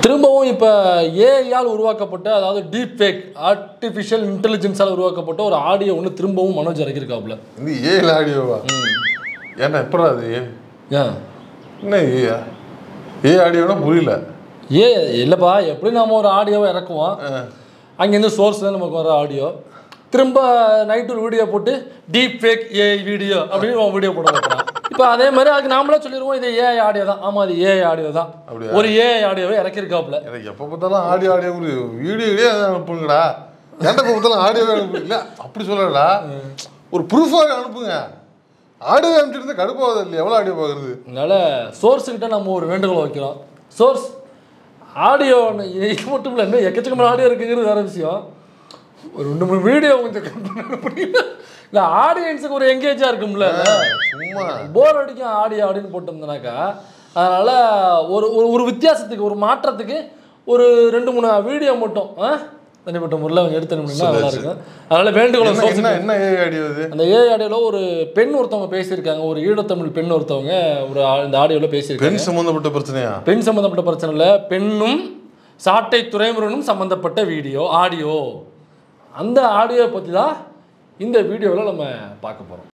திரும்பவும் இப்போ ஏஐயால் உருவாக்கப்பட்ட அதாவது டீப் ஃபேக் ஆர்டிஃபிஷியல் இன்டெலிஜென்ஸால் உருவாக்கப்பட்ட ஒரு ஆடியோ ஒன்று திரும்பவும் மனோஜ் இறக்கியிருக்காப்புல இந்த ஏல ஆடியோவா ஏன்னா எப்படா அது ஏ ஏன் என்ன ஏ ஏ ஆடியோனா புரியல ஏ இல்லைப்பா எப்படி நாம ஒரு ஆடியோவை இறக்குவோம் அங்கேருந்து சோர்ஸ் தான் நமக்கு வர ஆடியோ திரும்ப நைட்டு ஒரு வீடியோ போட்டு டீப் ஃபேக் ஏஐ வீடியோ அப்படின்னு வீடியோ போட வைக்கிறான் இப்போ அதே மாதிரி அதுக்கு நாமளே சொல்லிடுவோம் இது ஏஐ ஆடியோ தான் ஆமாம் அது ஏஐ ஆடியோ தான் அப்படியா? ஒரு ஏஐ ஆடியோவை இறக்கியிருக்காப்புல எனக்கு எப்போ பார்த்தாலும் ஆடியோ ஆடியோ வீடியோ வீடியோ அனுப்புங்கடா ஏன்டா எப்போ பார்த்தாலும் ஆடியோவே அனுப்புங்க அப்படி சொல்லலடா ஒரு ப்ரூஃபாக அனுப்புங்க ஆடியோ அனுப்பிச்சிருந்தா கடுப்பாகுது இல்லையா எவ்வளோ ஆடியோ பார்க்குறது அதனால சோர்ஸுக்கிட்ட நம்ம ஒரு வேண்டுகோள் வைக்கிறோம் சோர்ஸ் ஆடியோ இது மட்டும் இல்லை இன்னும் எக்கச்சக்கமான ஆடியோ இருக்குங்கிறது வேற விஷயம் ஒரு ரெண்டு மூணு வீடியோ கொஞ்சம் முடியல இல்லை ஆடியன்ஸுக்கு ஒரு எங்கேஜாக இருக்கும்ல சும்மா போர் அடிக்கும் ஆடியோ அப்படின்னு போட்டிருந்தனாக்கா அதனால் ஒரு ஒரு ஒரு வித்தியாசத்துக்கு ஒரு மாற்றத்துக்கு ஒரு ரெண்டு மூணு வீடியோ மட்டும் ஆ தனிப்பட்ட முறையில் அவங்க எடுத்து அனுப்பினா நல்லா இருக்கும் அதனால் வேண்டுகோள் என்ன source என்ன என்ன ஏ ஆடியோ இது அந்த ஏ ஆடியோவில் ஒரு பெண் ஒருத்தவங்க பேசியிருக்காங்க ஒரு ஈழத்தமிழ் பெண் ஒருத்தவங்க ஒரு ஆ- இந்த ஆடியோவில் பேசியிருக்காங்க பெண் சம்மந்தப்பட்ட பிரச்சனையா பெண் சம்மந்தப்பட்ட பிரச்சனை இல்லை பெண்ணும் சாட்டை துறைமுருகனும் சம்மந்தப்பட்ட வீடியோ ஆடியோ அந்த ஆடியோ பற்றி தான் இந்த வீடியோவில் நம்ம பார்க்க போகிறோம்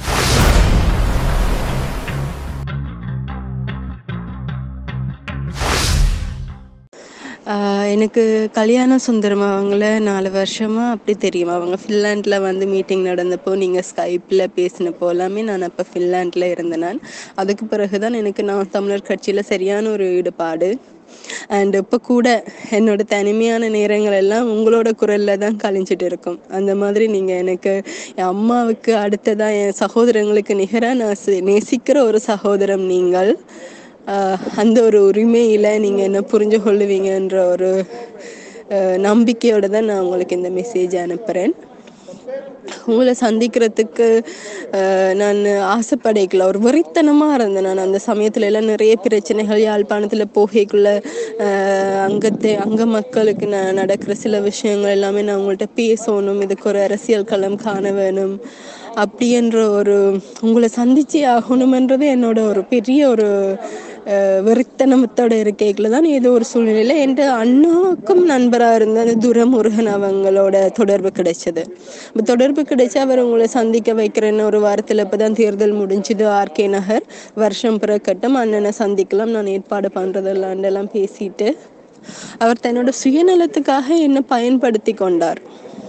ஆஹ் எனக்கு கல்யாண சுந்தரம் அவங்கள நாலு வருஷமா அப்படி தெரியும் அவங்க ஃபின்லாண்டில் வந்து மீட்டிங் நடந்தப்போ நீங்கள் ஸ்கைப்பில் பேசினப்போ எல்லாமே நான் அப்போ ஃபின்லாண்டில் இருந்தேன் நான் அதுக்கு பிறகு தான் எனக்கு நான் தமிழர் கட்சியில் சரியான ஒரு ஈடுபாடு அண்ட் இப்போ கூட என்னோட தனிமையான நேரங்கள் எல்லாம் உங்களோட குரலில் தான் கழிஞ்சிட்டு இருக்கும் அந்த மாதிரி நீங்கள் எனக்கு என் அம்மாவுக்கு அடுத்ததாக என் சகோதரங்களுக்கு நிகராக நான் சி- நேசிக்கிற ஒரு சகோதரம் நீங்கள் ஆஹ் அந்த ஒரு உரிமையில் நீங்கள் என்ன புரிஞ்சு கொள்ளுவீங்கன்ற ஒரு ஆஹ் நம்பிக்கையோட தான் நான் உங்களுக்கு இந்த மெசேஜ் அனுப்புகிறேன் உங்களை சந்திக்கிறதுக்கு ஆஹ் நான் ஆசைப்படைக்கல ஒரு வெறித்தனமாக இருந்தேன் நான் அந்த சமயத்துல எல்லாம் நிறைய பிரச்சனைகள் யாழ்ப்பாணத்தில் போகைக்குள்ள ஆஹ் அங்கத்தை அங்க மக்களுக்கு நான் நடக்கிற சில விஷயங்கள் எல்லாமே நான் உங்கள்கிட்ட பேசணும் இதுக்கு ஒரு அரசியல் களம் காண வேணும் அப்படின்ற ஒரு உங்களை சந்திச்சே ஆகணுமன்றது என்னோட ஒரு பெரிய ஒரு அஹ், வெறித்தனத்தோட இருக்கைக்குள்ள தான் ஏதோ ஒரு சூழ்நிலையில என் அண்ணாவுக்கும் நண்பராக இருந்த அந்த துரமுருகன் அவங்களோட தொடர்பு கிடைச்சது அப்ப தொடர்பு கிடைச்சு அவர் உங்களை சந்திக்க வைக்கிறேன்னு ஒரு வாரத்தில் இப்போ தான் தேர்தல் முடிஞ்சுது ஆர்கே நகர் வருஷம் பிறக்கட்டும் அண்ணனை சந்திக்கலாம் நான் ஏற்பாடு பண்ணுறதெல்லாம் பேசிட்டு அவர் தன்னோட சுயநலத்துக்காக என்ன பயன்படுத்தி கொண்டார்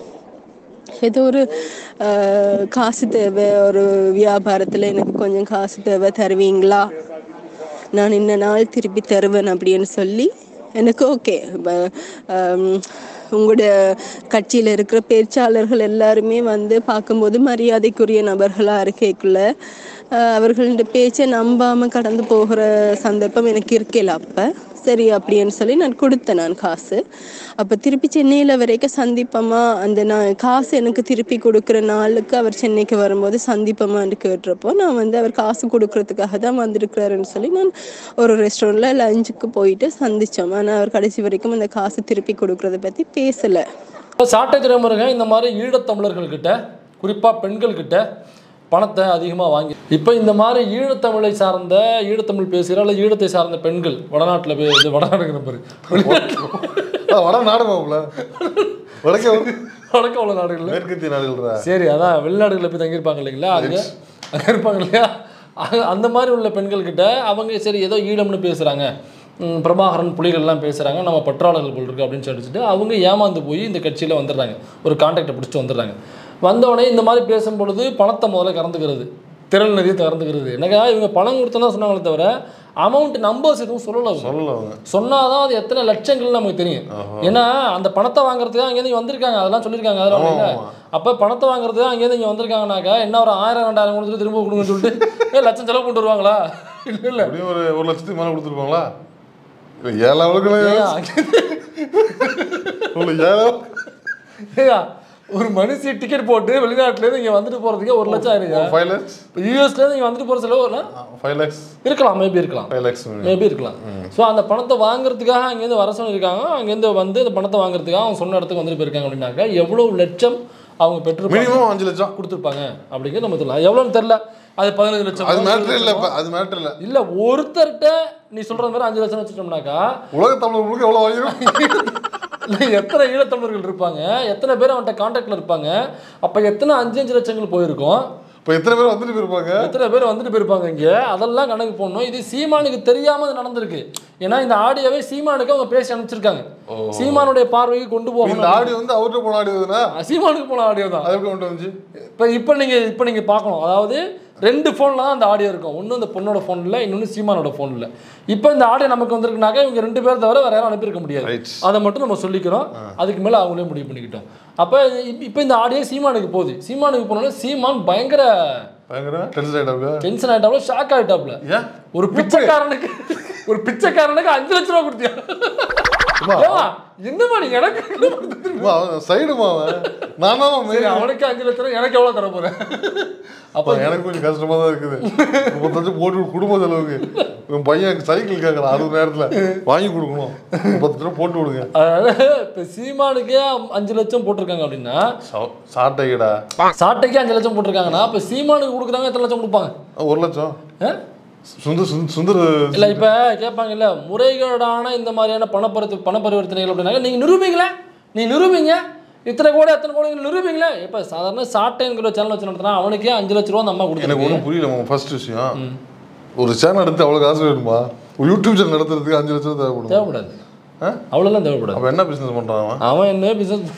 ஏதோ ஒரு அஹ், காசு தேவை ஒரு வியாபாரத்தில் எனக்கு கொஞ்சம் காசு தேவை தருவீங்களா நான் இந்த நாள் திருப்பி தருவேன் அப்படின்னு சொல்லி எனக்கு ஓகே உங்களுடைய கட்சியில் இருக்கிற பேச்சாளர்கள் எல்லாருமே வந்து பார்க்கும்போது மரியாதைக்குரிய நபர்களாக இருக்கைக்குள்ள அஹ், அவர்களுடைய பேச்சை நம்பாமல் கடந்து போகிற சந்தர்ப்பம் எனக்கு இருக்கல அப்போ சரி அப்படின்னு சொல்லி நான் கொடுத்தேன் நான் காசு அப்போ திருப்பி சென்னையில் வரைக்கும் சந்திப்போமா அந்த நான் காசு எனக்கு திருப்பி கொடுக்குற நாளுக்கு அவர் சென்னைக்கு வரும்போது சந்திப்போமான்னு கேட்டுறப்போ நான் வந்து அவர் காசு கொடுக்கறதுக்காக தான் வந்திருக்கிறாருன்னு சொல்லி நான் ஒரு ரெஸ்டாரண்ட்டில் லஞ்சுக்கு போயிட்டு சந்தித்தோம் ஆனால் அவர் கடைசி வரைக்கும் அந்த காசு திருப்பி கொடுக்கறத பற்றி பேசலை இப்போ சாட்டை துறைமுருகன் இந்த மாதிரி ஈழத்தமிழர்கள்கிட்ட குறிப்பாக பெண்கள்கிட்ட பணத்தை அதிகமாக வாங்கி இப்போ இந்த மாதிரி ஈழத்தமிழை சார்ந்த ஈழத்தமிழ் பேசுகிற அல்லது ஈழத்தை சார்ந்த பெண்கள் வடநாட்டில் போய் இது வடநாடுங்கிற பாரு ஆ, வட நாடு மாப்பிள வடக்கே வந்து வடக்க உள்ள நாடுகளில் மேற்கத்திய நாடுகள்ரா சரி அதான் வெளிநாடுகளில் போய் தங்கியிருப்பாங்க இல்லைங்களா அங்கே அங்கே இருப்பாங்க இல்லையா அங்க- அந்த மாதிரி உள்ள பெண்கள்கிட்ட அவங்க சரி ஏதோ ஈழம்னு பேசுகிறாங்க பிரபாகரன் புலிகள்லாம் பேசுகிறாங்க நம்ம பற்றாளர்கள் போல் இருக்கு அப்படின்னு சொல்லிட்டு அவங்க ஏமாந்து போய் இந்த கட்சியில் வந்துடுறாங்க ஒரு கான்டாக்டை பிடிச்சிட்டு வந்துடுறாங்க வந்தோடனே இந்த மாதிரி பேசும் பொழுது பணத்தை முதல்ல கறந்துக்கிறது திரள் நிதியை கறந்துக்கிறது என்னக்கா இவங்க பணம் கொடுத்தா சொன்னாங்களே தவிர அமௌண்ட் நம்பர்ஸ் எதுவும் சொல்லலை அவங்க. சொல்லல அவங்க சொன்னாதான் அது எத்தனை லட்சங்கள் நமக்கு தெரியும் ஏன்னா அந்த பணத்தை வாங்குறதுக்கு அங்கேருந்து இங்க வந்திருக்காங்க அதெல்லாம் சொல்லியிருக்காங்க அதெல்லாம் ஆமா, இல்ல ஆமா. அப்போ பணத்தை வாங்குறதுக்கு அங்கேருந்து இங்கே வந்திருக்காங்கனாக்கா என்ன ஒரு ஆயிரம் ரெண்டாயிரம் கொடுத்துட்டு திரும்ப கொடுங்கன்னு சொல்லிட்டு ஏ லட்சம் செலவு கொண்டு வருவாங்களா இல்லை இல்லை அப்படியும் ஒரு ஒரு லட்சத்துக்கு மேலே கொடுத்துருப்பாங்களா இல்லை ஏழாவது ஏழாவது ஏய்யா, ஒரு மனுஷி டிக்கெட் போட்டு வெளிநாட்டுலேருந்து இங்கே வந்துட்டு போகிறதுக்கே ஒரு லட்சம் ஆயிருங்க ஃபைவ் லேக்ஸ் இப்போ யூஎஸ்லேருந்து இங்கே வந்துட்டு போகிற செலவு இல்ல? ஃபைவ் லேக்ஸ் இருக்கலாம் மேபி இருக்கலாம் ஃபைவ் லேக்ஸ் மேபி இருக்கலாம் ஸோ அந்த பணத்தை வாங்குறதுக்காக அங்கேருந்து வர சொல்லியிருக்காங்க அங்கேருந்து வந்து அந்த பணத்தை வாங்குறதுக்காக அவங்க சொன்ன இடத்துக்கு வந்துட்டு போயிருக்காங்க அப்படின்னாக்கா எவ்வளோ லட்சம் அவங்க பெற்று மினிமம் அஞ்சு லட்சம் கொடுத்துருப்பாங்க அப்படிங்கிறது நம்ம தெரியல எவ்வளோன்னு தெரில அது பதினஞ்சு லட்சம் அது மேட்ரு இல்லை இப்போ அது மேட்ரு இல்லை இல்ல ஒருத்தர்கிட்ட நீ சொல்ற மாதிரி அஞ்சு லட்சம் வச்சுட்டோம்னாக்கா உலக தமிழ் முழுக்க எவ்வளோ வாங்கிடும் இல்ல, எத்தனை ஈழத்தமிழர்கள் இருப்பாங்க எத்தனை பேர் அவன்கிட்ட கான்டாக்ட்ல இருப்பாங்க அப்ப எத்தனை அஞ்சு அஞ்சு லட்சங்கள் போயிருக்கும் இப்போ எத்தனை பேர் வந்துட்டு போயிருப்பாங்க எத்தனை பேர் வந்துட்டு போயிருப்பாங்க இங்க அதெல்லாம் கணக்கு போடணும் இது சீமானுக்கு தெரியாம இது நடந்திருக்கு ஏன்னா இந்த ஆடியோவை சீமானுக்கு அவங்க பேசி அனுப்பிச்சிருக்காங்க சீமானுடைய பார்வைக்கு கொண்டு இந்த போகணும் ஆடியோ வந்து அவர்கிட்ட போன ஆடியோ தானே சீமானுக்கு போன ஆடியோ தான் அது எப்படி கொண்டு வந்துச்சு இப்போ இப்போ நீங்கள் இப்போ நீங்கள் பார்க்கணும் அதாவது ரெண்டு ஃபோனில் தான் அந்த ஆடியோ இருக்கும் ஒன்று இந்த பொண்ணோட ஃபோனில் இன்னொன்று சீமானோட ஃபோனில் இப்போ இந்த ஆடியோ நமக்கு வந்திருக்குனாக்கா இவங்க ரெண்டு பேர் தவிர வேற யாரும் அனுப்பியிருக்க முடியாது Right. அதை மட்டும் நம்ம சொல்லிக்கிறோம் அதுக்கு மேலே அவங்களே முடிவு பண்ணிக்கிட்டோம் அப்போ இப்போ இந்த ஆடியோ சீமானுக்கு போகுது சீமானுக்கு போனோன்னா சீமான் பயங்கர பயங்கர டென்ஷன் ஆகிட்டாப்ல டென்ஷன் ஆகிட்டாப்ல ஷாக் ஆகிட்டாப்ல ஏன் ஒரு பிச்சைக்காரனுக்கு ஒரு பிச்சைக்காரனுக்கு அஞ்சு லட்ச ரூபா கொடுத்தியா ஏம்மா, என்னம்மா நீ எனக்கு சைடுமா அவன் நான் தான் சரி main. அவனுக்கு அஞ்சு லட்ச ரூபா எனக்கு எவ்வளோ தர போகிறேன் அப்போ எனக்கு கொஞ்சம் கஷ்டமா தான் இருக்குது முப்பத்தஞ்சு போட்டு விடு, குடும்ப செலவுக்கு என் பையன் எனக்கு சைக்கிள் கேட்கறான் அறுபது நேரத்தில் வாங்கி கொடுக்கணும் முப்பத்தஞ்சு ரூபா போட்டு விடுங்க அதனால இப்போ சீமானுக்கே அஞ்சு லட்சம் போட்டிருக்காங்க அப்படின்னா சாட்டைக்கடா சாட்டைக்கே அஞ்சு லட்சம் போட்டிருக்காங்கன்னா இப்போ சீமானுக்கு கொடுக்குறாங்க எத்தனை லட்சம் கொடுப்பாங்க ஒரு லட்சம் ஆ? சுந்தர் சுந்தர் சுந்தர் இல்லை இப்போ கேட்பாங்கல்ல முறைகேடான இந்த மாதிரியான பணப்பரித்து பண பரிவர்த்தனைகள் அப்படின்னாக்க நீங்கள் நிரூபிங்களே நீ நிரூபிங்க இத்தனை கோடி அத்தனை கோடி நிரூபிங்களே இப்போ சாதாரண சாட்டைங்கிற சேனல் வச்சு நடத்தினா அவனுக்கே அஞ்சு லட்ச ரூபா அந்த அம்மா எனக்கு கொடுத்துருக்கு ஒன்றும் புரியல ஃபர்ஸ்ட் விஷயம் ஒரு சேனல் எடுத்து அவ்வளோ காசு வேணுமா ஒரு யூடியூப் சேனல் நடத்துறதுக்கு அஞ்சு லட்சம் தேவைப்படும் தேவைப்படாது ஆ? அவ்வளோலாம் தேவைப்படாது அப்போ என்ன பிஸ்னஸ் பண்ணுறான் அவன் அவன் என்ன பிசினஸ்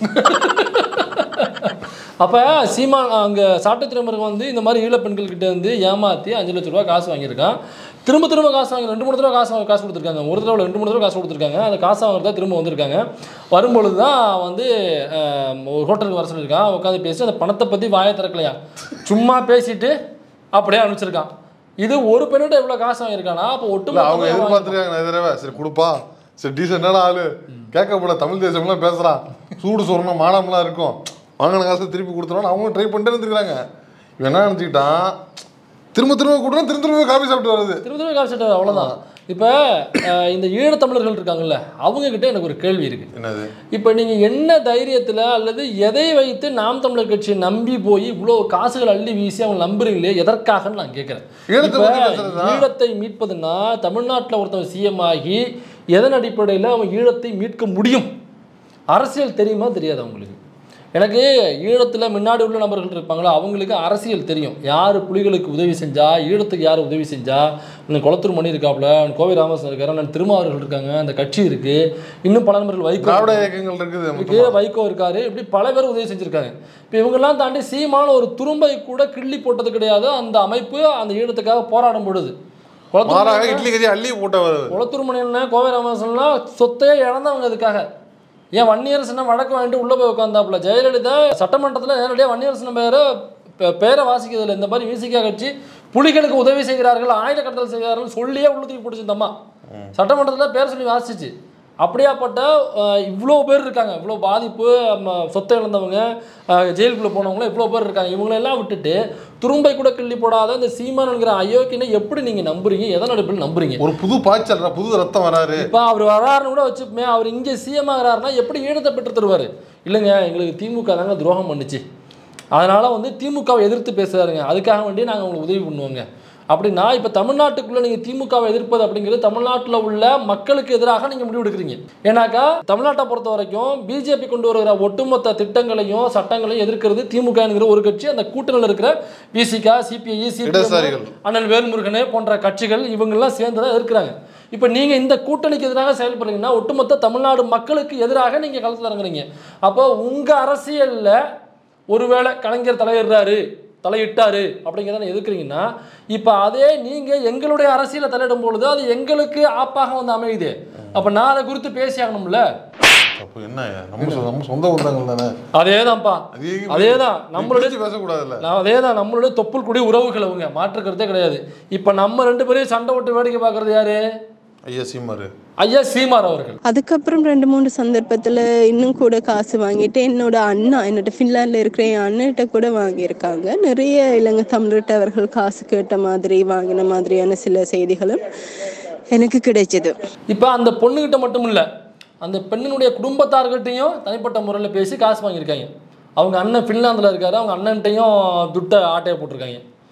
அப்போ சீமான் அங்கே சாட்டை திருமருங்க வந்து இந்த மாதிரி ஈழ பெண்கள்கிட்ட இருந்து ஏமாற்றி அஞ்சு லட்ச ரூபா காசு வாங்கியிருக்கான் திரும்ப திரும்ப காசு வாங்கி ரெண்டு மூணு தடவை காசு வாங்கி காசு கொடுத்துருக்காங்க ஒரு தடவை ரெண்டு மூணு தடவை காசு கொடுத்துருக்காங்க அந்த காசு வாங்குறதா திரும்ப வந்திருக்காங்க வரும்பொழுது தான் வந்து அஹ், ஒரு ஹோட்டலுக்கு வர சொல்லியிருக்கான் உட்காந்து பேசி அந்த பணத்தை பற்றி வாயை திறக்கலையா சும்மா பேசிட்டு அப்படியே அனுப்பிச்சிருக்கான் இது ஒரு பெண்ணிட்ட எவ்வளோ காசு வாங்கியிருக்கானா அப்போ இல்லை அவங்க ஒட்டு எதிர்பார்த்துருக்காங்க நிறைய தடவை சரி கொடுப்பா சரி டீசெண்டான ஆளு கேட்கப்பட தமிழ் தேசம்லாம் பேசுகிறான் சூடு சொரணம் மானம்லாம் இருக்கும் வாங்கின காசை திருப்பி கொடுத்துருவான்னு அவங்களும் ட்ரை பண்ணிட்டே இருந்துருக்காங்க இவன் என்ன நினச்சிக்கிட்டான் திரும்ப திரும்ப கொடுத்தா திரும்ப திரும்ப காபி சாப்பிட்டு வருது திரும்ப திரும்ப காசு செட் அவ்வளோதான் இப்போ இந்த ஈழத்தமிழர்கள் இருக்காங்கல்ல அவங்க கிட்ட எனக்கு ஒரு கேள்வி இருக்கு என்னது இப்போ நீங்கள் என்ன தைரியத்தில் அல்லது எதை வைத்து நாம் தமிழர் கட்சியை நம்பி போய் இவ்வளோ காசுகள் அள்ளி வீசி அவங்க நம்புறீங்களே எதற்காகன்னு நான் கேட்குறேன் ஈழத்தை இப்ப பத்தி பேசுறதா? ஈழத்தை மீட்பதுன்னா தமிழ்நாட்டில் ஒருத்தன் சிஎம் ஆகி எதன் அடிப்படையில் அவன் ஈழத்தை மீட்க முடியும் அரசியல் தெரியுமா தெரியாது அவங்களுக்கு எனக்கு ஈழத்தில் முன்னாடி உள்ள நபர்கள் இருப்பாங்களோ அவங்களுக்கு அரசியல் தெரியும் யார் புலிகளுக்கு உதவி செஞ்சா ஈழத்துக்கு யார் உதவி செஞ்சா இன்னும் குளத்தூர் மணி இருக்காப்புல கோவை ராமசாமி இருக்காரு அண்ணன் திருமாவர்கள் இருக்காங்க அந்த கட்சி இருக்கு இன்னும் பல நபர்கள் வைகோ திராவிட இயக்கங்கள் இருக்குது இருக்கு வைகோ இருக்காரு இப்படி பல பேர் உதவி செஞ்சிருக்காங்க இப்போ இவங்கெல்லாம் தாண்டி சீமான ஒரு துரும்பை கூட கிள்ளி போட்டது கிடையாது அந்த அமைப்பு அந்த ஈழத்துக்காக போராடும் பொழுது குளத்தூர் மாறாக மணியண்ணன் இட்லி கறி அள்ளி போட்டவர் குளத்தூர் மணியண்ணன் கோவை ராமதாசன்லாம் சொத்தையே இழந்தவங்க அதுக்காக ஏன் வன்னியரசனை வழக்கு வாங்கிட்டு உள்ளே போய் உட்காந்தாப்புல ஜெயலலிதா சட்டமன்றத்தில் நேரடியாக வன்னியரசன் பேரை பே- பேரை வாசிக்கிறதுல இந்த மாதிரி விசிகா கட்சி புலிகளுக்கு உதவி செய்கிறார்கள் ஆயுத கடத்தல் செய்கிறார்கள் சொல்லியே உள்ளத்துக்கு பிடிச்சிருந்தம்மா சட்டமன்றத்தில் பேர் சொல்லி வாசிச்சு அப்படியாப்பட்ட அஹ், இவ்வளோ பேர் இருக்காங்க இவ்வளோ பாதிப்பு ம, சொத்தை இழந்தவங்க அஹ், ஜெயிலுக்குள்ளே போனவங்க இவ்வளோ பேர் இருக்காங்க இவங்களெல்லாம் விட்டுட்டு துரும்பை கூட கிள்ளி போடாத இந்த சீமானுங்கிற அயோக்கியனை எப்படி நீங்கள் நம்புறீங்க எதன் அடிப்படையில் நம்புறீங்க ஒரு புது பாய்ச்சல் புது ரத்தம் வராரு இப்போ அவர் வராருன்னு கூட வச்சுப்போமே அவர் இங்கே சிஎம் ஆகிறாருன்னா எப்படி ஈழத்தை பெற்று தருவார் இல்லைங்க எங்களுக்கு திமுக தாங்க துரோகம் பண்ணுச்சு அதனால் வந்து திமுகவை எதிர்த்து பேசுறாருங்க அதுக்காக வேண்டி நாங்கள் உங்களுக்கு உதவி பண்ணுவோங்க அப்படின்னா இப்போ தமிழ்நாட்டுக்குள்ளே நீங்கள் திமுகவை எதிர்ப்பது அப்படிங்கிறது தமிழ்நாட்டில் உள்ள மக்களுக்கு எதிராக நீங்கள் முடிவெடுக்கிறீங்க ஏன்னாக்கா தமிழ்நாட்டை பொறுத்த வரைக்கும் பிஜேபி கொண்டு வருகிற ஒட்டுமொத்த திட்டங்களையும் சட்டங்களையும் எதிர்க்கிறது திமுக என்கிற ஒரு கட்சி அந்த கூட்டணியில் இருக்கிற பிசிகா சிபிஐ இடதுசாரிகள். சிபிஎம் அண்ணல் வேல்முருகனே போன்ற கட்சிகள் இவங்கெல்லாம் சேர்ந்து தான் இருக்கிறாங்க இப்போ நீங்கள் இந்த கூட்டணிக்கு எதிராக செயல்படுறீங்கன்னா ஒட்டுமொத்த தமிழ்நாடு மக்களுக்கு எதிராக நீங்கள் களத்தில் இறங்குறீங்க அப்போ உங்கள் அரசியலில் ஒருவேளை கலைஞர் தலையிடுறாரு தலையிட்டாரு அப்படிங்கிறத எதிர்க்கிறீங்கன்னா இப்போ அதே நீங்கள் எங்களுடைய அரசியலை தலையிடும் பொழுது அது எங்களுக்கு ஆப்பாக வந்து அமையுது அப்போ நான் அதை குறித்து பேசி ஆகணும்ல அப்போ என்ன நம்ம சொ- நம்ம சொந்த பந்தங்கள் தானே அதே தான்ப்பா அது எங்க அதே தான் நம்மளுடைய பிரிச்சு பேசக்கூடாதுல்ல நான் அதே தான் நம்மளுடைய தொப்புள் குடி உறவுகள் அவங்க மாற்றுக்கிறதே கிடையாது இப்போ நம்ம ரெண்டு பேரையும் சண்டை விட்டு வேடிக்கை பார்க்கறது யாரு ஐயா சீமாரு ஐயா சீமார் அவர்கள் அதுக்கப்புறம் ரெண்டு மூணு சந்தர்ப்பத்துல இன்னும் கூட காசு வாங்கிட்டு என்னோட அண்ணா என்னோட ஃபின்லாண்டில் இருக்கிற என் அண்ணன்கிட்ட கூட வாங்கியிருக்காங்க நிறைய இலங்கை தமிழர்கிட்ட அவர்கள் காசு கேட்ட மாதிரி வாங்கின மாதிரியான சில செய்திகளும் எனக்கு கிடைச்சது இப்போ அந்த பொண்ணுகிட்ட மட்டும் இல்லை அந்த பெண்ணினுடைய குடும்பத்தார்கிட்டையும் தனிப்பட்ட முறையில் பேசி காசு வாங்கியிருக்காங்க அவங்க அண்ணன் ஃபின்லாந்தில் இருக்காரு அவங்க அண்ணன்ட்டையும் துட்டை ஆட்டையை போட்டிருக்காங்க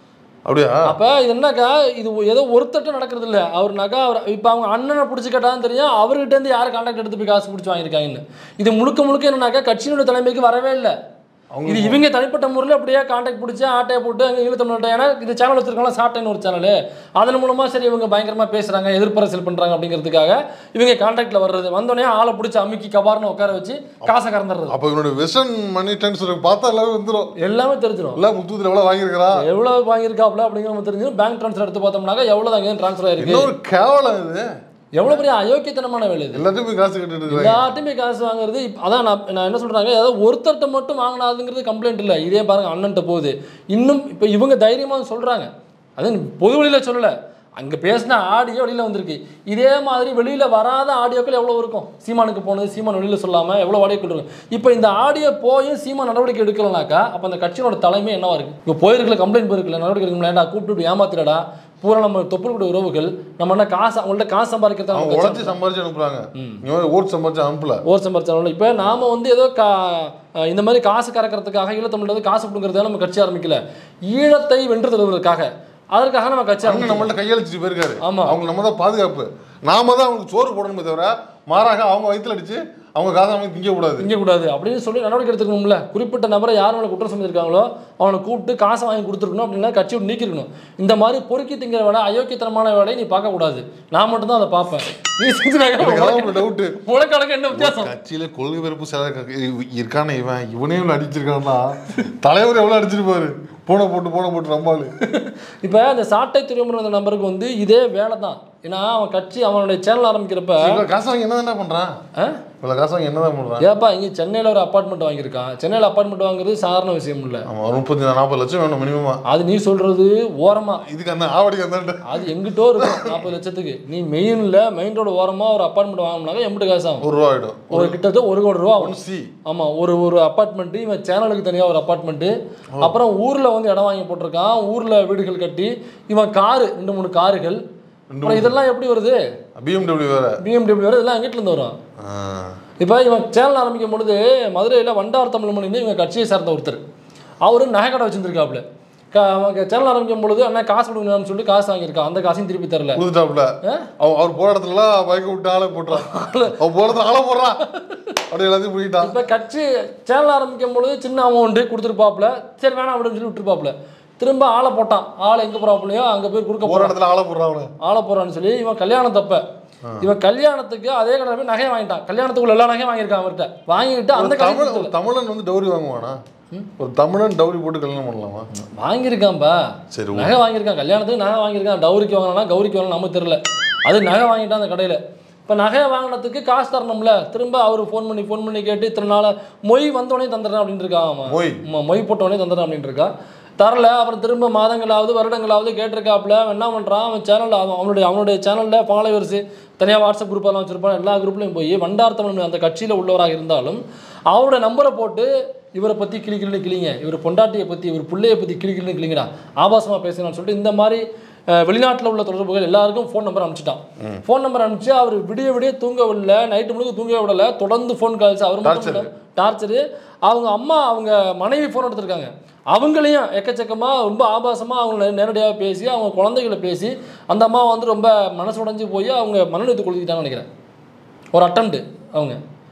அப்படியா அப்ப இது என்னக்கா இது ஏதோ ஒருத்தட்ட நடக்கிறது இல்ல அவர் நகா அவர் இப்போ அவங்க அண்ணனை பிடிச்சி கேட்டாலும் தெரியும் அவர்கிட்ட இருந்து யார் கான்டாக்ட் எடுத்து போய் காசு பிடிச்சி வாங்கியிருக்காங்கன்னு இது முழுக்க முழுக்க என்னன்னாக்கா கட்சியினுடைய தலைமைக்கு வரவே இல்லை அவங்க இது இவங்க தனிப்பட்ட முறையில் அப்படியே கான்டாக்ட் பிடிச்சி ஆட்டையை போட்டு அங்கே ஈழத்தமிழ்நாட்டை ஏன்னா இது சேனல் வச்சிருக்காங்களா சாட்டைன்னு ஒரு சேனல் அதன் மூலமா சரி இவங்க பயங்கரமா பேசுறாங்க எதிர்ப்பரசியல் பண்றாங்க அப்படிங்கிறதுக்காக இவங்க கான்டாக்ட்ல வர்றது வந்தோடனே ஆளை பிடிச்சி அமுக்கி கபார்னு உட்கார வச்சு காசை கறந்துடுறது அப்ப இவனுடைய வெஸ்டர்ன் மணி ட்ரான்ஸ்ஃபர் பார்த்தா எல்லாமே வந்துடும் எல்லாமே தெரிஞ்சிடும் இல்ல முத்தூத்துல எவ்வளவு வாங்கியிருக்கிறா எவ்வளவு வாங்கியிருக்காப்ல அப்படிங்கிற நம்ம தெரிஞ்சிடும் பேங்க் ட்ரான்ஸ்ஃபர் எடுத்து பார்த்தோம்னாக்கா எவ்வளவு அங்கே ட்ரான்ஸ்ஃபர் ஆயிருக்கு இன்னொரு கேவலம் இது எவ்வளவு பெரிய அயோக்கியத்தனமான வேலை இது எல்லாத்தையும் போய் காசு கட்டிட்டு இருக்காங்க எல்லாத்தையுமே காசு வாங்குறது இப்ப- அதான் நான் நான் என்ன சொல்றாங்க ஏதாவது ஒருத்தர்கிட்ட மட்டும் வாங்கினாதுங்கிறது கம்ப்ளைண்ட் இல்லை இதே பாருங்க அண்ணன்ட்ட போகுது இன்னும் இப்போ இவங்க தைரியமாக சொல்றாங்க அது பொது வழியில சொல்லலை அங்கே பேசின ஆடியோ வெளியில் வந்திருக்கு இதே மாதிரி வெளியில் வராத ஆடியோக்கள் எவ்வளோ இருக்கும் சீமானுக்கு போனது சீமான் வெளியில் சொல்லாமல் எவ்வளோ ஆடியோக்கள் இருக்கும் இப்போ இந்த ஆடியோ போயும் சீமான் நடவடிக்கை எடுக்கலனாக்கா அப்போ அந்த கட்சியோட தலைமை என்னவா இருக்கு இப்போ போயிருக்கல கம்ப்ளைண்ட் போயிருக்கல நடவடிக்கை எடுக்கணும் ஏன்டா கூப்பிட்டு இப்படி ஏமாத்திடா பூரா நம்ம தொப்புளுடைய உறவுகள் நம்ம என்ன காசு அவங்கள்ட்ட காசு சம்பாதிக்கிறதா அவங்க நம்ம கட்சி உழைச்சி சம்பாரிச்சு அனுப்புறாங்க இந்த மாதிரி ஓட்டு சம்பாரிச்சு அனுப்பல ஓர் சம்பாரிச்சாலும் இப்போ நாம வந்து ஏதோ கா அஹ் இந்த மாதிரி காசு கறக்கிறதுக்காக ஈழத்தமிழ்ல வந்து காசு கொடுக்கறதுக்காக நம்ம கட்சி ஆரம்பிக்கல ஈழத்தை வென்று தருவதற்காக அதற்காக நம்ம கட்சி அண்ணன் ஆரம்பிக்கல நம்மள்ட்ட கையளிச்சுட்டு போயிருக்காரு ஆமா. அவங்க நம்ம தான் பாதுகாப்பு நாம தான் அவங்களுக்கு சோறு போடணுமே தவிர மாறாக அவங்க வயித்துல அடிச்சு அவங்க காசை அவங்க திங்க கூடாது திங்க கூடாது அப்படின்னு சொல்லி நடவடிக்கை எடுத்துக்கணும்ல குறிப்பிட்ட நபரை யார் மேலே குற்றம் செஞ்சிருக்காங்களோ அவனை கூப்பிட்டு காசை வாங்கி கொடுத்துருக்கணும் அப்படின்னா கட்சி விட்டு நீக்கிருக்கணும் இந்த மாதிரி பொறுக்கி திங்கிற வேலை அயோக்கியத்தனமான வேலையை நீ பார்க்க கூடாது நான் மட்டும் தான் அதை பார்ப்பேன் நீ எனக்கு அதான் செஞ்சுனாக்க டவுட் உனக்கு எனக்கு என்ன வித்தியாசம் கட்சியில கொள்கை வெறுப்பு சில இருக்கானே இவன் இவனே இவ்வளவு அடிச்சிருக்கான்னா தலைவர் எவ்வளவு அடிச்சிருப்பாரு போன போட்டு போன போட்டு நம்மாளு இப்போ அந்த சாட்டை திருமண நம்பருக்கு வந்து இதே வேலை தான் ஏன்னா அவன் கட்சி அவனுடைய சேனல் ஆரம்பிக்கிறப்ப இவ்வளவு காசு வாங்கி என்ன பண்றான் ஆ? இவ்வளவு காசு வாங்கி என்னதான் பண்றான் ஏப்பா இங்கே சென்னையில் ஒரு அப்பார்ட்மெண்ட் வாங்கியிருக்கான் சென்னையில் அப்பார்ட்மெண்ட் வாங்குறது சாதாரண விஷயம் இல்லை ஆமா ஒரு முப்பத்தி நாற்பது லட்சம் வேணும் மினிமமா அது நீ சொல்றது ஓரமா இதுக்கு அந்த ஆவடிக்கு அந்த அது எங்கிட்டோ இருக்கும் நாற்பது லட்சத்துக்கு நீ மெயினில் மெயின் ரோடு ஓரமாக ஒரு அப்பார்ட்மெண்ட் வாங்கினாக்க எம்பிட்டு காசு ஆகும் ஒரு ரூபா ஆயிடும் ஒரு கிட்டத்தட்ட ஒரு கோடி ரூபா ஆகும் ஒன் சி ஆமாம் ஒரு ஒரு அப்பார்ட்மெண்ட்டு இவன் சேனலுக்கு தனியாக ஒரு அப்பார்ட்மெண்ட்டு அப்புறம் ஊரில் வந்து இடம் வாங்கி போட்டிருக்கான் ஊரில் வீடுகள் கட்டி இவன் காரு ரெண்டு மூணு காருகள் அப்புறம் இதெல்லாம் எப்படி வருது பிஎம்டபிள்யூ வேற பிஎம்டபிள்யூ வரும் இதெல்லாம் எங்கிட்ட வரும் ஆ. இப்போ இவன் சேனல் ஆரம்பிக்கும் பொழுது மதுரையில் வண்டார் தமிழ் மணின்னு இவங்க கட்சியை சார்ந்த ஒருத்தர் அவரு நகை கடை வச்சிருந்துருக்காப்புல க அவங்க சேனல் ஆரம்பிக்கும் பொழுது அண்ணா காசு கொடுங்கன்னு சொல்லி காசு வாங்கியிருக்கான் அந்த காசையும் திருப்பி தரல கொடுத்துட்டாப்புல அவன் அவர் போற இடத்துல எல்லாம் பைக்க விட்டு ஆளை போட்டுறான் அவன் போற இடத்துல ஆளை போடுறான் அப்படி எல்லாத்தையும் போயிட்டான் இப்போ கட்சி சேனல் ஆரம்பிக்கும் பொழுது சின்ன அமௌண்ட்டு கொடுத்துருப்பாப்புல சரி வேணாம் அப்படின்னு சொல்லி விட்டுருப்பாப்புல திரும்ப ஆளை போட்டான் ஆளை எங்கே போகிறாப்புலையோ அங்கே போய் கொடுக்க போற போகிறான் இடத்துல ஆளை போடுறான் அவனை ஆளை போகிறான்னு சொல்லி இவன் கல்யாணம் தப்ப இவன் கல்யாணத்துக்கு அதே கடையில் போய் நகையை வாங்கிட்டான் கல்யாணத்துக்குள்ள எல்லா நகையும் வாங்கியிருக்கான் அவர்கிட்ட வாங்கிட்டு அந்த ஒரு காசு தமிழ் ஒரு தமிழன் வந்து டவுரி வாங்குவானா ஒரு தமிழன் டவுரி போட்டு கல்யாணம் பண்ணலாமா வாங்கியிருக்கான்பா சரி நகை வாங்கியிருக்கான் கல்யாணத்துக்கு நகை வாங்கியிருக்கான் டவுரிக்கு வாங்கினா கௌரிக்கு வாங்கினா நமக்கு தெரியல அது நகை வாங்கிட்டான் அந்த கடையில் இப்போ நகையை வாங்கினதுக்கு காசு தரணும்ல திரும்ப அவர் ஃபோன் பண்ணி ஃபோன் பண்ணி கேட்டு இத்தனை நாள் மொய் வந்தோடனே தந்துடுறேன் அப்படின்னு இருக்கான் அவன் மொய். ஆமா, மொய் போட்டோடனே தந்துடுறேன் அப்படின்னு இருக்கான் தரல அப்புறம் திரும்ப மாதங்களாவது வருடங்களாவது கேட்டிருக்காப்புல அவன் என்ன பண்ணுறான் அவன் சேனலில் அவனுடைய அவனுடைய சேனலில் ஃபாலோவர்ஸ் தனியாக வாட்ஸ்அப் குரூப்பெல்லாம் வச்சிருப்பான் எல்லா குரூப்லையும் போய் வண்டார் தமிழ் அந்த கட்சியில் உள்ளவராக இருந்தாலும் அவரோட நம்பரை போட்டு இவரை பற்றி கிளி கிளின்னு கிளிங்க இவர் பொண்டாட்டியை பற்றி இவர் பிள்ளையை பற்றி கிளி கிளின்னு கிளிங்கடா ஆபாசமாக பேசுகிறான்னு சொல்லிட்டு இந்த மாதிரி வெளிநாட்டில் உள்ள தொடர்புகள் எல்லாருக்கும் ஃபோன் நம்பர் அனுப்பிச்சிட்டான் ஃபோன் நம்பர் அனுப்பிச்சு அவர் விடிய விடிய தூங்கவில்லை நைட்டு முழுக்க தூங்க விடல தொடர்ந்து ஃபோன் கால்ஸ் அவர் மட்டும் Torture. இல்ல, டார்ச்சரு அவங்க அம்மா அவங்க மனைவி ஃபோன் எடுத்திருக்காங்க அவங்களையும் எக்கச்சக்கமாக ரொம்ப ஆபாசமாக அவங்கள நேரடியாக பேசி அவங்க குழந்தைகளை பேசி அந்த அம்மா வந்து ரொம்ப மனசு உடைஞ்சு போய் அவங்க மனநிலைத்து கொளுத்திட்டாங்கன்னு நினைக்கிறேன் ஒரு அட்டம்ப்ட் அவங்க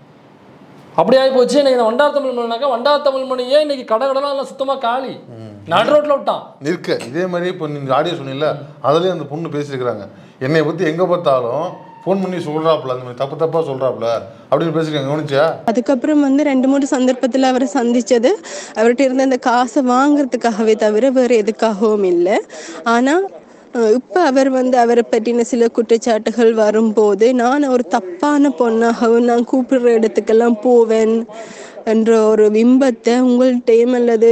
அப்படி ஆகி போச்சு இன்னைக்கு இந்த வண்டார் தமிழ் மணினாக்கா வண்டார் தமிழ் மணியே இன்னைக்கு கடை கடலாம் சுத்தமாக காலி நடு ரோட்டில் விட்டான் நிற்க இதே மாதிரி இப்போ நீங்க ஆடியோ சொன்னீங்கல்ல அதுலயே அந்த பொண்ணு பேசியிருக்கிறாங்க என்னை பத்தி எங்க பார்த்தாலும் ஃபோன் பண்ணி சொல்றாப்புல அந்த மாதிரி தப்பு தப்பா சொல்றாப்புல அப்படின்னு பேசிருக்காங்க கவனிச்சியா அதுக்கப்புறம் வந்து ரெண்டு மூணு சந்தர்ப்பத்தில் அவரை சந்திச்சது அவர்கிட்ட இருந்த அந்த காசை வாங்குறதுக்காகவே தவிர வேறு எதுக்காகவும் இல்லை ஆனால் இப்போ அவர் வந்து அவரை பற்றின சில குற்றச்சாட்டுகள் வரும்போது நான் ஒரு தப்பான பொண்ணாகவும் நான் கூப்பிடுற இடத்துக்கெல்லாம் போவேன் என்ற ஒரு பிம்பத்தை உங்கள்கிட்டயும் அல்லது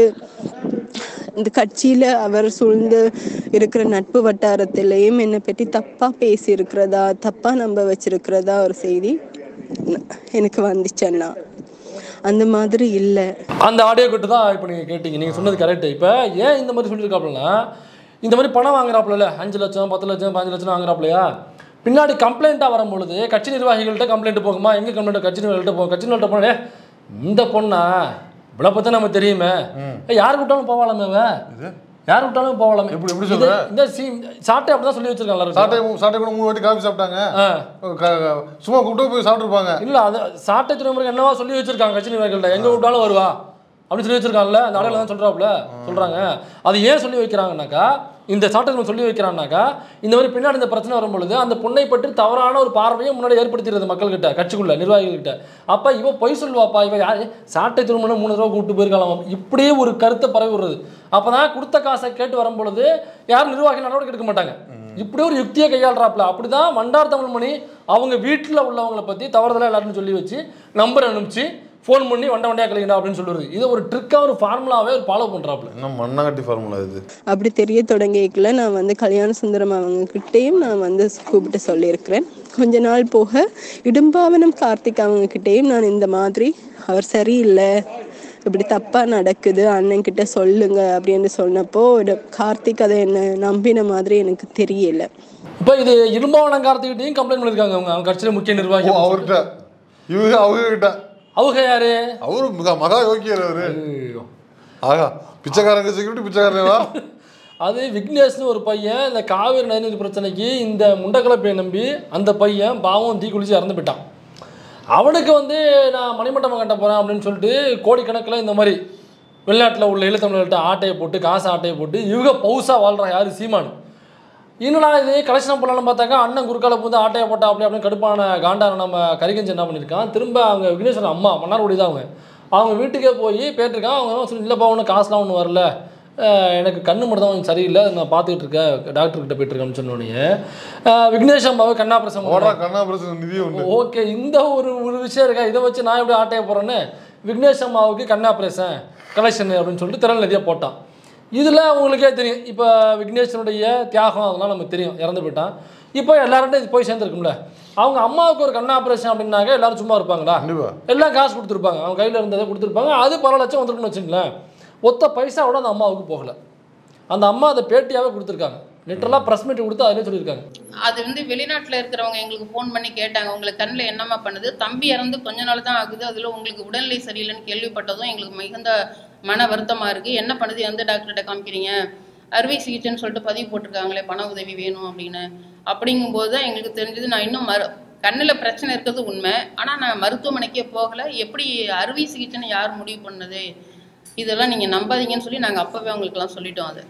இந்த கட்சியில அவர் சூழ்ந்து இருக்கிற நட்பு வட்டாரத்திலையும் என்னை பற்றி தப்பா பேசி இருக்கிறதா தப்பா நம்ப வச்சிருக்கிறதா ஒரு செய்தி ந- எனக்கு வந்துச்சேன்னா அந்த மாதிரி இல்லை அந்த ஆடியோ கிட்ட தான் இப்போ நீங்கள் கேட்டீங்க நீங்கள் சொன்னது கரெக்டு இப்போ ஏன் இந்த மாதிரி சொல்லியிருக்காப்புலனா இந்த மாதிரி பணம் வாங்குறாப்புல அஞ்சு லட்சம் பத்து லட்சம் பதினஞ்சு லட்சம் வாங்குறாப்புலையா பின்னாடி கம்ப்ளைண்ட்டாக வரும்பொழுது கட்சி நிர்வாகிகள்கிட்ட கம்ப்ளைண்ட் போகுமா எங்கே கம்ப்ளைண்ட் கட்சி நிர்வாகிகள்ட்ட போகும் கட்சி நிர்வாகிட்ட போனே இந்த பொண்ணா இவ்வளோ பற்றி நமக்கு தெரியுமே ஏய், யார் கூப்பிட்டாலும் போவாளாமே அவ இது யார் விட்டாலும் போகலாம் எப்படி- எப்படி சொல்ற? இந்த சி சாட்டை அப்படிதான் சொல்லி வச்சிருக்காங்க எல்லாரும் சாட்டை மூ- சாட்டை கூட மூணு வாட்டி காஃபி சாப்பிட்டாங்க ஆ. க- க- சும்மா கூப்பிட்டு போய் சாப்பிட்டுருப்பாங்க இல்ல அது சாட்டை துறைமுறை என்னவா சொல்லி வச்சிருக்காங்க கட்சி நிர்வாகிகள்ட்ட எங்க விட்டாலும் வருவா அப்படின்னு சொல்லி வச்சிருக்காங்கல்ல அந்த அடையாளம் தான் சொல்றாப்புல சொல்றாங்க அது ஏன் சொல்லி வைக்கிறாங்கனாக்கா இந்த சாட்டை சொல்லி வைக்கிறான்னாக்கா இந்த மாதிரி பின்னாடி இந்த பிரச்சனை வரும்பொழுது அந்த பொண்ணை பற்றி தவறான ஒரு பார்வையை முன்னாடி ஏற்படுத்திடுறது மக்கள்கிட்ட கட்சிக்குள்ள நிர்வாகிகள்கிட்ட அப்ப இவ பொய் சொல்லுவாப்பா இவ யாரு சாட்டை திருமணம் மூணு தடவை கூப்பிட்டு போயிருக்கலாம் இப்படியே ஒரு கருத்தை பரவி விடுறது அப்பதான் கொடுத்த காசை கேட்டு வரும்பொழுது யாரும் நிர்வாகி நடவடிக்கை எடுக்க மாட்டாங்க இப்படி ஒரு யுக்தியை கையாளுறாப்புல அப்படிதான் வண்டார் தமிழ்மணி அவங்க வீட்டில் உள்ளவங்களை பற்றி தவறுதலாக எல்லாரும் சொல்லி வச்சு நம்பர் அனுப்பிச்சு ஃபோன் பண்ணி வண்ட வண்டியா கழிக்கண்டா அப்படின்னு சொல்லுறது இது ஒரு ட்ரிக்காக ஒரு ஃபார்முலாவே ஒரு ஃபாலோ பண்ணுறாப்புல என்ன மண்ணாங்கட்டி ஃபார்முலா இது அப்படி தெரிய தொடங்கிக்கல நான் வந்து கல்யாண சுந்தரம் அவங்க கிட்டேயும் நான் வந்து கூப்பிட்டு சொல்லியிருக்கிறேன் கொஞ்ச நாள் போக இடும்பாவனம் கார்த்திக் அவங்க கிட்டேயும் நான் இந்த மாதிரி அவர் சரியில்லை இப்படி தப்பா நடக்குது அண்ணன் கிட்ட சொல்லுங்க அப்படின்னு சொன்னப்போ இட- கார்த்திக் அதை என்ன நம்பின மாதிரி எனக்கு தெரியல இப்போ இது இரும்பாவனம் கார்த்திகிட்டையும் கம்ப்ளைண்ட் பண்ணியிருக்காங்க அவங்க அவங்க கட்சியில் முக்கிய நிர்வாகி ஓ அவர்கிட்ட இவங்க அவங்க கிட்ட அவங்க யாரு அவரு மிக மகா யோக்கியர் அவரு ஆகா பிச்சைக்காரங்க செக்யூரிட்டி பிச்சைக்காரனேவா அது விக்னேஷ்னு ஒரு பையன் இந்த காவிரி நதிநீர் பிரச்சனைக்கு இந்த முண்டக்கலப்பையை நம்பி அந்த பையன் பாவம் தீ குளிச்சு இறந்து போயிட்டான் அவனுக்கு வந்து நான் மணிமண்டபம் கட்ட போகிறேன் அப்படின்னு சொல்லிட்டு கோடிக்கணக்கில் இந்த மாதிரி வெளிநாட்டில் உள்ள ஈழத்தமிழர்கள்ட்ட ஆட்டையை போட்டு காசு ஆட்டையை போட்டு இவங்க பவுசாக வாழ்கிறான் யார் சீமான் இன்னும் நான் இது கலெக்ஷன் பண்ணலாம்னு பார்த்தாக்கா அண்ணன் குறுக்கால வந்து ஆட்டையை போட்டா அப்படி அப்படின்னு கடுப்பான காண்டான நம்ம கரிகஞ்சி என்ன பண்ணியிருக்கான் திரும்ப அவங்க விக்னேஸ்வரன் அம்மா மன்னார்குடி தான் அவங்க அவங்க வீட்டுக்கே போய் பேட்டிருக்கான் அவங்க சொல்லி இல்லைப்பா ஒன்றும் காசுலாம் ஒன்றும் வரல அஹ் எனக்கு கண்ணு மட்டும் தான் கொஞ்சம் சரியில்லை அதை நான் பார்த்துக்கிட்டு இருக்கேன் டாக்டர்கிட்ட போயிட்டு இருக்கேன்னு சொன்னோடனே விக்னேஷ் அம்மாவை கண்ணாபிரசம் ஓடுறா கண்ணா பிரச்சனை நிதி உண்டு ஓகே இந்த ஒரு ஒரு விஷயம் இருக்கா இதை வச்சு நான் எப்படி ஆட்டைய போகிறேன்னு விக்னேஷ் அம்மாவுக்கு கண் ஆப்ரேஷன் கலெக்ஷன் அப்படின்னு சொல்லிட்டு திறன் நிறைய போட்டான் இதில் உங்களுக்கே தெரியும் இப்போ விக்னேஷனுடைய தியாகம் அதெல்லாம் நமக்கு தெரியும் இறந்து போயிட்டான் இப்போ எல்லார்ட்டும் இது போய் சேர்ந்துருக்கும்ல அவங்க அம்மாவுக்கு ஒரு கண் ஆப்ரேஷன் அப்படின்னாக்க எல்லாரும் சும்மா இருப்பாங்களா கண்டிப்பா எல்லாம் காசு கொடுத்துருப்பாங்க அவங்க கையில் இருந்ததை கொடுத்துருப்பாங்க அது பல லட்சம் வந்துருக்குன்னு வச்சுங்களேன் ஒத்த பைசாவோட அந்த அம்மாவுக்கு போகலை அந்த அம்மா அதை பேட்டியாகவே கொடுத்துருக்காங்க லிட்டரலாக ப்ரெஸ் மீட் கொடுத்து அதிலே சொல்லியிருக்காங்க அது வந்து வெளிநாட்டில் இருக்கிறவங்க எங்களுக்கு ஃபோன் பண்ணி கேட்டாங்க உங்களுக்கு கண்ணில் என்னம்மா பண்ணுது தம்பி இறந்து கொஞ்ச நாள் தான் ஆகுது அதில் உங்களுக்கு உடல்நிலை சரியில்லைன்னு கேள்விப்பட்டதும் எங்களுக்கு மிகுந்த மன வருத்தமாக இருக்குது என்ன பண்ணுது எந்த டாக்டர்கிட்ட காமிக்கிறீங்க அறுவை சிகிச்சைன்னு சொல்லிட்டு பதிவு போட்டிருக்காங்களே பண உதவி வேணும் அப்படின்னு அப்படிங்கும்போது தான் எங்களுக்கு தெரிஞ்சது நான் இன்னும் மறு கண்ணில் பிரச்சனை இருக்கிறது உண்மை ஆனால் நான் மருத்துவமனைக்கே போகலை எப்படி அறுவை சிகிச்சைன்னு யார் முடிவு பண்ணது இதெல்லாம் நீங்கள் நம்பாதீங்கன்னு சொல்லி நாங்கள் அப்போவே அவங்களுக்குலாம் சொல்லிட்டோம் அது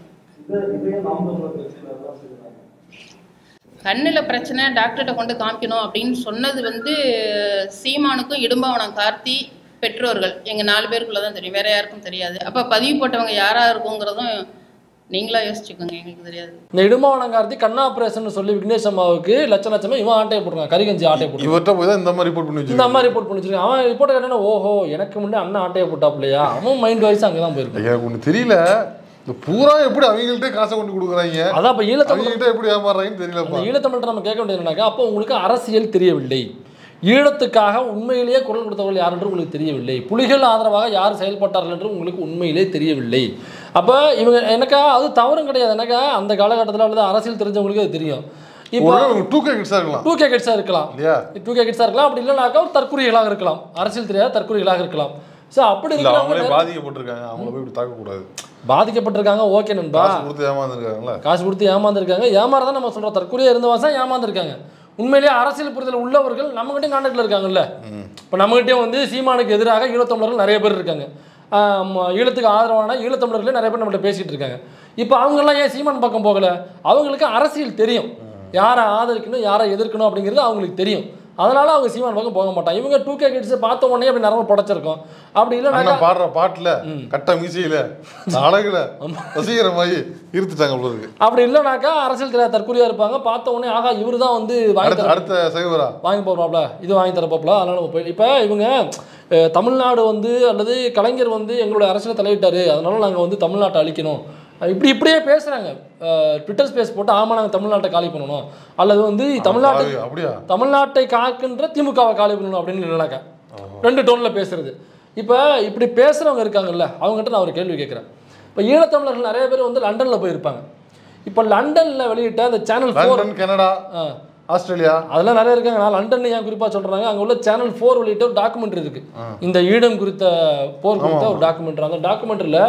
கண்ணில் பிரச்சனை டாக்டர்கிட்ட கொண்டு காமிக்கணும் அப்படின்னு சொன்னது வந்து சீமானுக்கும் இடும்பாவனம் கார்த்தி பெற்றோர்கள் எங்கள் நாலு பேருக்குள்ள தான் தெரியும் வேற யாருக்கும் தெரியாது அப்போ பதிவு போட்டவங்க யாராக இருக்குங்கிறதும் நீங்களா யோசிச்சுக்கோங்க எங்களுக்கு தெரியாது இந்த இடுமாவனங்கார்த்தி கண் ஆப்ரேஷன் சொல்லி விக்னேஷ் அம்மாவுக்கு லட்ச லட்சமா இவன் ஆட்டையை போட்டுருக்கான் கரிகஞ்சி ஆட்டையை போட்டு இவர்கிட்ட போய் தான் இந்த மாதிரி ரிப்போர்ட் பண்ணி இந்த வச்சிருக்காங்க அம்மா ரிப்போர்ட் பண்ணி வச்சிருக்கான் அவன் ரிப்போர்ட் கேட்டா ஓஹோ எனக்கு முன்னே அண்ணன் ஆட்டையை போட்டாப்லையா அவன் மைண்ட் வைஸ் அங்கே தான் போயிருக்கான் எனக்கு ஒண்ணு தெரியல இந்த பூரா எப்படி அவங்கள்ட்ட காசை கொண்டு கொடுக்குறாங்க அதான் இப்போ ஈழத்தமிழ் அவங்ககிட்ட எப்படி ஏமாறுறாங்கன்னு தெரியலப்பா அந்த ஈழத்தமிழ்கிட்ட நம்ம கேட்க வேண்டியது என்னன்னாக்கா அப்போ உங்களுக்கு அரசியல் தெரியவில்லை ஈழத்துக்காக உண்மையிலேயே குரல் கொடுத்தவர்கள் யார் என்று உங்களுக்கு தெரியவில்லை புலிகள் ஆதரவாக யார் செயல்பட்டார்கள் என்று உங்களுக்கு உண்மையிலே தெரியவில்லை அப்போ இவங்க எனக்கா அது தவறும் கிடையாது எனக்கா அந்த காலகட்டத்தில் உள்ளது அரசியல் தெரிஞ்சவங்களுக்கு அது தெரியும் இப்போ ஒரு டூ கே கிட்ஸா இருக்கலாம் டூ கே கிட்ஸாக இருக்கலாம் இல்லையா டூ கே கிட்ஸாக இருக்கலாம் அப்படி இல்லைனாக்கா ஒரு தற்கொலைகளாக இருக்கலாம் அரசியல் தெரியாத தற்கொலைகளாக இருக்கலாம் ஸோ அப்படி இல்ல இருக்கிறவங்க அவங்களே பாதிக்கப்பட்டிருக்காங்க அவங்கள போய் இப்படி தாக்கக்கூடாது பாதிக்கப்பட்டிருக்காங்க ஓகே நண்பா காசு கொடுத்து ஏமாந்துருக்காங்கல்ல காசு கொடுத்து ஏமாந்துருக்காங்க ஏமாறதான் நம்ம சொல்கிறோம் தற்கொலையாக இருந்தவங்க தான் ஏமாந்துருக்காங்க உண்மையிலேயே அரசியல் புரிதல் உள்ளவர்கள் நம்மகிட்டயும் கான்டாக்டில் இருக்காங்கல்ல இப்போ நம்மகிட்டயும் வந்து சீமானுக்கு எதிராக ஈழத்தமிழர்கள் நிறைய பேர் இருக்காங்க ஆம், ஈழத்துக்கு ஆதரவான ஈழத்தமிழர்களே நிறைய பேர் நம்மள்ட்ட பேசிட்டு இருக்காங்க இப்போ அவங்கெல்லாம் ஏன் சீமான் பக்கம் போகல அவங்களுக்கு அரசியல் தெரியும் யாரை ஆதரிக்கணும் யாரை எதிர்க்கணும் அப்படிங்கிறது அவங்களுக்கு தெரியும் அதனால அவங்க சீமான் பக்கம் போக மாட்டாங்க இவங்க டூ கே கிட்ஸ் பார்த்த உடனே அப்படி நரம்பு புடைச்சிருக்கோம் அப்படி இல்லைனாக்கா அண்ணன் பாடுற பாட்டுல கட்ட மீசையில அழகுல ரசிக்கிற மாதிரி இருத்துட்டாங்க போல இருக்கு அப்படி இல்லைனாக்கா அரசியல் தெரியாத தற்கொலையாக இருப்பாங்க பார்த்த உடனே ஆகா இவரு தான் வந்து வாங்கி அடுத்த தர அடுத்த சைவரா வாங்கி போகிறாப்ல இது வாங்கி தரப்பாப்ல அதனால நம்ம போய் இப்போ இவங்க அஹ், தமிழ்நாடு வந்து அல்லது கலைஞர் வந்து எங்களோட அரசியல் தலையிட்டாரு அதனால நாங்கள் வந்து தமிழ்நாட்டை அழிக்கணும் அஹ் இப்படி இப்படியே பேசுகிறாங்க ட்விட்டர் ஸ்பேஸ் போட்டு ஆமாம் நாங்கள் தமிழ்நாட்டை காலி பண்ணணும் அல்லது வந்து தமிழ்நாட்டை பாவி, அப்படியா தமிழ்நாட்டை காக்கின்ற திமுகவை காலி பண்ணணும் அப்படின்னு இல்லைனாக்கா ரெண்டு டோனில் பேசுறது இப்போ இப்படி பேசுகிறவங்க இருக்காங்கல்ல அவங்ககிட்ட நான் ஒரு கேள்வி கேட்குறேன் இப்போ ஈழத்தமிழர்கள் நிறைய பேர் வந்து லண்டனில் போயிருப்பாங்க இப்போ லண்டனில் வெளியிட்ட அந்த channel four London Canada Australia அதெல்லாம் நிறைய இருக்காங்க நான் லண்டன் ஏன் குறிப்பாக சொல்கிறாங்க அங்கே உள்ள சேனல் ஃபோர் வெளியிட்ட ஒரு டாக்குமெண்ட்ரி இருக்கு இந்த ஈழம் குறித்த போர் குறித்த ஒரு டாக்குமெண்ட்ரி அந்த டாக்குமெண்ட்ரியில்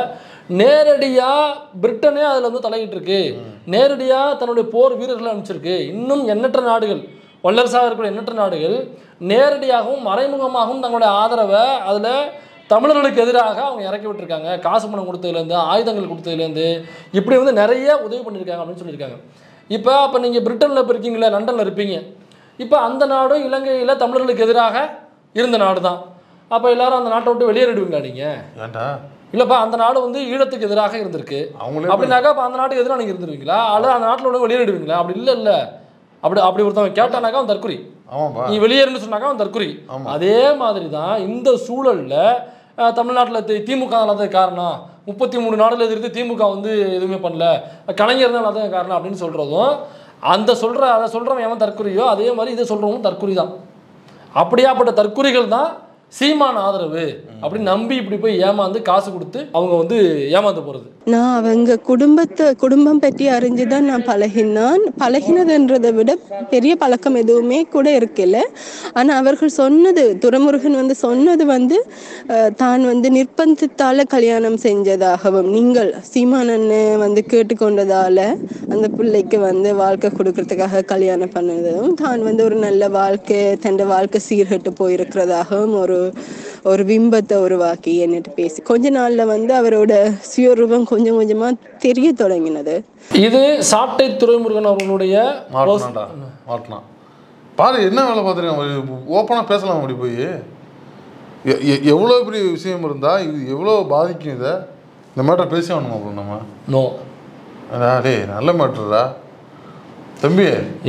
நேரடியாக பிரிட்டனே அதில் வந்து தலையிட்டு இருக்கு நேரடியாக தன்னுடைய போர் வீரர்களை அனுப்பிச்சிருக்கு இன்னும் எண்ணற்ற நாடுகள் வல்லரசாக இருக்கிற எண்ணற்ற நாடுகள் நேரடியாகவும் மறைமுகமாகவும் தங்களுடைய ஆதரவை அதில் தமிழர்களுக்கு எதிராக அவங்க இறக்கி விட்டுருக்காங்க காசு பணம் கொடுத்ததுலேருந்து ஆயுதங்கள் கொடுத்ததுலேருந்து இப்படி வந்து நிறைய உதவி பண்ணியிருக்காங்க அப்படின்னு சொல்லியிருக்காங்க இப்போ அப்போ நீங்கள் பிரிட்டனில் இப்போ இருக்கீங்களா லண்டனில் இருப்பீங்க இப்போ அந்த நாடும் இலங்கையில் தமிழர்களுக்கு எதிராக இருந்த நாடு தான் அப்போ எல்லாரும் அந்த நாட்டை விட்டு வெளியேறிடுவீங்களா நீங்கள் ஏன்டா இல்லைப்பா அந்த நாடு வந்து ஈழத்துக்கு எதிராக இருந்திருக்கு அவங்களே அப்படின்னாக்கா அப்போ அந்த நாட்டுக்கு எதிராக நீங்கள் இருந்துருவீங்களா அல்லது அந்த நாட்டில் உள்ள வெளியேறிடுவீங்களா அப்படி இல்லை இல்லை அப்படி அப்படி ஒருத்தவங்க கேட்டானாக்கா அவன் தற்குறி ஆமாப்பா நீ வெளியேறுன்னு சொன்னாக்கா அவன் தற்குறி ஆமா. அதே மாதிரி தான் இந்த சூழல்ல அஹ், தமிழ்நாட்டுல தி திமுக தான் காரணம் முப்பத்தி மூணு நாடுல எதிர்த்து திமுக வந்து எதுவுமே பண்ணல கலைஞர் தான் அதான் காரணம் அப்படின்னு சொல்றதும் அந்த சொல்ற அதை சொல்றவன் எவன் தற்குறியோ அதே மாதிரி இதை சொல்றவனும் தற்குறி தான் அப்படியாப்பட்ட தற்குறிகள் தான் சீமான ஆதரவு அப்படின்னு நம்பி இப்படி போய் ஏமாந்து காசு கொடுத்து அவங்க வந்து ஏமாந்து போறது நான் அவங்க குடும்பத்தை குடும்பம் பற்றி அறிஞ்சுதான் நான் பழகினான் பழகினதுன்றதை விட பெரிய பழக்கம் எதுவுமே கூட இருக்கல ஆனா அவர்கள் சொன்னது துரைமுருகன் வந்து சொன்னது வந்து அஹ், தான் வந்து நிர்பந்தத்தால கல்யாணம் செஞ்சதாகவும் நீங்கள் சீமானன் வந்து கேட்டுக்கொண்டதால அந்த பிள்ளைக்கு வந்து வாழ்க்கை கொடுக்கறதுக்காக கல்யாணம் பண்ணதும் தான் வந்து ஒரு நல்ல வாழ்க்கை தன் வாழ்க்கை சீர்கெட்டு போயிருக்கிறதாகவும் ஒரு ஒரு பிம்பத்தை உருவாக்கி என்னட்டு பேசி கொஞ்ச நாள்ல வந்து அவரோட சுயரூபம் கொஞ்சம் கொஞ்சமா தெரிய தொடங்கினது இது சாட்டை துரைமுருகன் அவர்களுடைய மாட்டினான்டா மாட்டினான் பாரு என்ன வேலை பார்த்துருக்கான் ஓப்பனாக பேசலாம் அப்படி போய் எ- எ- எவ்வளோ பெரிய விஷயம் இருந்தா இது எவ்வளோ பாதிக்கும் இதை இந்த மேட்டர் பேசி ஆகணுமா அப்புறம் நம்ம நோ அடா, டேய் நல்ல மேட்டர்டா தம்பி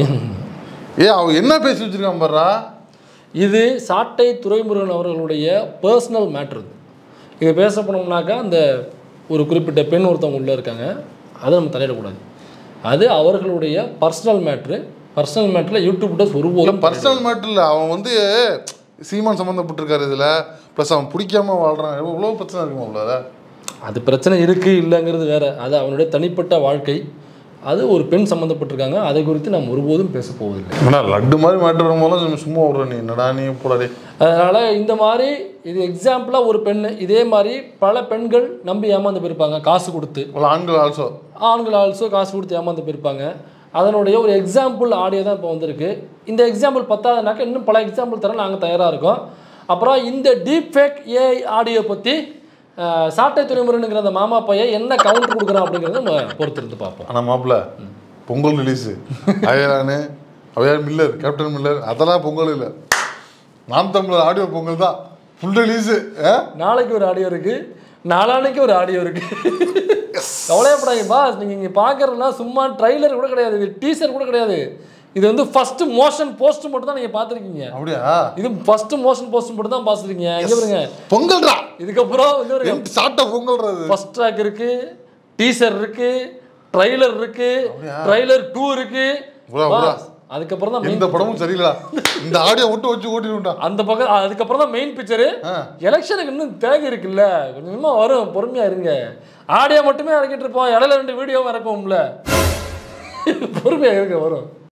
ஏ அவ என்ன பேசி வச்சிருக்கான் பாருடா இது சாட்டை துரைமுருகன் அவர்களுடைய பர்சனல் மேட்ரு இது பேச போனோம்னாக்கா அந்த ஒரு குறிப்பிட்ட பெண் ஒருத்தவங்க உள்ளே இருக்காங்க அதை நம்ம தலையிடக்கூடாது அது அவர்களுடைய பர்சனல் மேட்ரு பர்சனல் மேட்ரில் யூடியூப் விட்டஸ் ஒருபோதும் பர்சனல் மேட்டர் இல்லை அவன் வந்து சீமான் சம்மந்தப்பட்டிருக்காரு இதில் ப்ளஸ் அவன் பிடிக்காம வாழ்றான் எவ்வளோ பிரச்சனை இருக்குமா அவ்வளோ அது பிரச்சனை இருக்குது இல்லைங்கிறது வேற அது அவனுடைய தனிப்பட்ட வாழ்க்கை அது ஒரு பெண் சம்மந்தப்பட்டிருக்காங்க அதை குறித்து நாம் ஒருபோதும் பேச போவதில்லை ஏன்னா லட்டு மாதிரி மேட்டர் வரும்போது சும்மா விட்ற நீ என்னடா நீ போடாடே அதனால் இந்த மாதிரி இது எக்ஸாம்பிளாக ஒரு பெண் இதே மாதிரி பல பெண்கள் நம்பி ஏமாந்து போயிருப்பாங்க காசு கொடுத்து இவ்வளோ ஆண்கள் ஆல்சோ ஆண்கள் ஆல்சோ காசு கொடுத்து ஏமாந்து போயிருப்பாங்க அதனுடைய ஒரு எக்ஸாம்பிள் ஆடியோ தான் இப்போ வந்திருக்கு இந்த எக்ஸாம்பிள் பத்தாதுனாக்கா இன்னும் பல எக்ஸாம்பிள் தர நாங்கள் தயாராக இருக்கோம் அப்புறம் இந்த டீப் ஃபேக் ஏஐ ஆடியோ பற்றி சாட்டை துறைமுறைங்கிற அந்த மாமா பையன் என்ன கவுண்டர் கொடுக்குறான் அப்படிங்கிறத நம்ம பொறுத்திருந்து பார்ப்போம் ஆனால் மாப்பிள்ள பொங்கல் ரிலீஸு அயலானு அவையார் மில்லர் கேப்டன் மில்லர் அதெல்லாம் பொங்கல் இல்லை நாம் தமிழர் ஆடியோ பொங்கல் தான் ஃபுல் ரிலீஸு நாளைக்கு ஒரு ஆடியோ இருக்கு நாளான்னைக்கு ஒரு ஆடியோ இருக்கு கவலையப்படாங்க பாஸ் நீங்கள் இங்கே பார்க்குறதுலாம் சும்மா ட்ரைலர் கூட கிடையாது இது டீசர் கூட கிடையாது இது வந்து ஃபர்ஸ்ட் மோஷன் போஸ்ட் மட்டும் தான் நீங்கள் பார்த்துருக்கீங்க அப்படியா இது ஃபர்ஸ்ட் மோஷன் போஸ்ட் மட்டும் தான் பார்த்துருக்கீங்க இங்கே பாருங்க பொங்கல்டா இதுக்கப்புறம் வந்து ஒரு சாப்பிட்ட பொங்கல்றது ஃபர்ஸ்ட் ட்ராக் இருக்கு டீசர் இருக்கு ட்ரைலர் இருக்கு ட்ரைலர் டூ இருக்கு உரா, உரா. பாஸ், அதுக்கப்புறம் தான் main எந்த படமும் சரியில்லடா இந்த ஆடியோ விட்டு வச்சு ஓட்டிடும்டா அந்த பக்கம் அதுக்கப்புறம் தான் மெயின் பிக்சரு ஆ. எலெக்ஷனுக்கு இன்னும் தேவை இருக்குல்ல கொஞ்சமா வரும் பொறுமையா இருங்க ஆடியோ மட்டுமே இறக்கிட்டு இருப்போம் இடையில ரெண்டு வீடியோவும் இறக்குவோம்ல பொறுமையா இருங்க வரும்